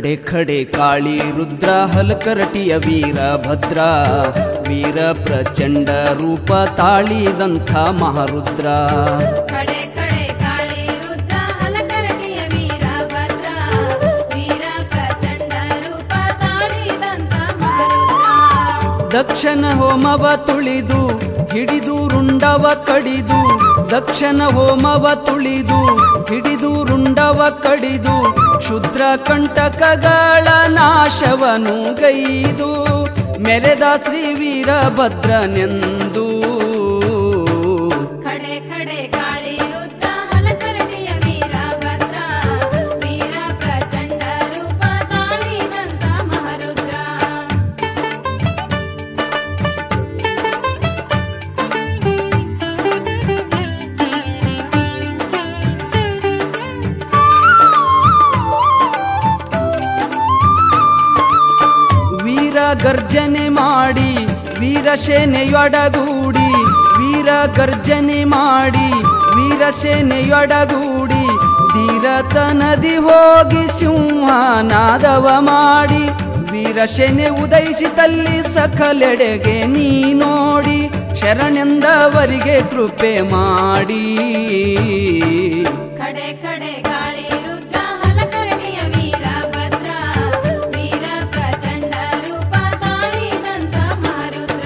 ಖಡೆ ಖಡೆ ಕಾಳಿ ರುದ್ರ ಹಲಕರಟಿಯ ವೀರ ಭದ್ರ ವೀರ ಪ್ರಚಂಡ ರೂಪ ತಾಳಿದಂಥ ಮಹಾರುದ್ರ ಕಡೆ ಕಡೆ ಕಾಳಿ ರುದ್ರ ಹಲಕರಟಿಯ ವೀರ ಭದ್ರ ವೀರ ಪ್ರಚಂಡ ರೂಪ ತಾಳಿದಂತ ಮರುದ್ರ ದಕ್ಷನ ಹೋಮವ ತುಳಿದು ಹಿಡಿದು ರುಂಡವ ಕಡಿದು ದಕ್ಷನ ಹೋಮವ ತುಳಿದು ಹಿಡಿದು ರುಂಡವ ಕಡಿದು ಕ್ಷುದ್ರ ಕಂಟಕಗಳ ನಾಶವನು ಗೈದು ಮೆರೆದ ಶ್ರೀ ವೀರಭದ್ರನೆಂದು ಕಡೆ ಕಡೆ ಕಾಳಿ ರುದ್ರ ಹಲಕರಟಿಯ ವೀರ ಭದ್ರ ವೀರ ಪ್ರಚಂಡ ರೂಪ ತಾಳಿದಂತ ಮರುದ್ರ ವೀರ ಗರ್ಜನೆ ಮಾಡಿ ವೀರಸೇನೆಯೊಡಗೂಡಿ ವೀರ ಗರ್ಜನೆ ಮಾಡಿ ವೀರಸೇನೆಯೊಡಗೂಡಿ ಧೀರತ ನದಿ ಹೋಗಿ ಸಿಂಹನಾದವ ಮಾಡಿ ವೀರಸೇನೆ ಉದಯಿಸಿದಲ್ಲಿ ಸಕಲೆಡೆಗೆ ನೀ ನೋಡಿ ಶರಣೆಂದವರಿಗೆ ಕೃಪೆ ಮಾಡಿ ಕಡೆ ಕಡೆ ಕಾಳಿ ರುದ್ರ ಹಲಕರಟಿಯ ವೀರ ಭದ್ರ ವೀರ ಪ್ರಚಂಡ ರೂಪ ತಾಳಿದಂತ ಮರುದ್ರ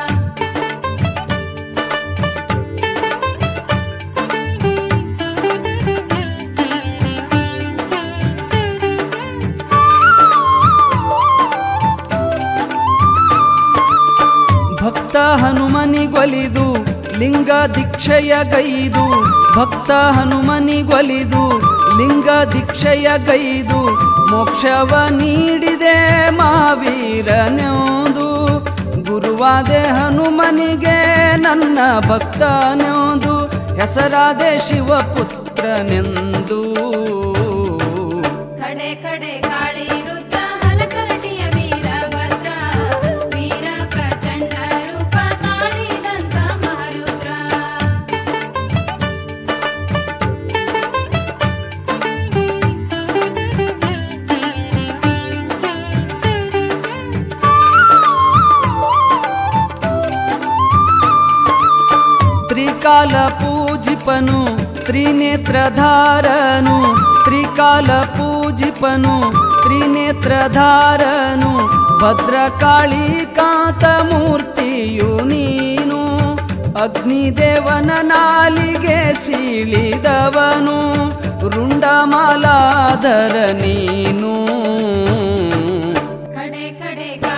ಭಕ್ತ ಹನುಮನಿಗೊಲಿದು ಲಿಂಗ ದೀಕ್ಷೆಯ ಗೈದು ಭಕ್ತ ಹನುಮನಿಗೊಲಿದು ಲಿಂಗ ದೀಕ್ಷೆಯ ಗೈದು ಮೋಕ್ಷವ ನೀಡಿದೆ ಮಾವೀರನೆಂದು ಗುರುವಾದೆ ಹನುಮನಿಗೆ ನನ್ನ ಭಕ್ತನೆಂದು ಹೆಸರಾದೆ ಶಿವಪುತ್ರನೆಂದು ಕಡೆ ಕಡೆ ಕಾಳಿ ರುದ್ರ ಹಲಕರಟಿಯ ವೀರ ಭದ್ರ ವೀರ ಪ್ರಚಂಡ ರೂಪ ತಾಳಿದಂತ ಮರುದ್ರ ತ್ರಿಕಾಲ ಪೂಜಿಪನು ತ್ರಿನೇತ್ರಧಾರನು ತ್ರಿಕಾಲ ಪೂಜಿಪನು ತ್ರಿನೇತ್ರಧಾರನು ಭದ್ರಕಾಳಿ ಕಾಂತ ಮೂರ್ತಿಯು ನೀನು ಅಗ್ನಿದೇವನ ನಾಲಿಗೆ ಸೀಳಿದವನು ರುಂಡಮಾಲಾಧರ ನೀನು ಕಡೆ ಕಡೆ ಕಾಳಿ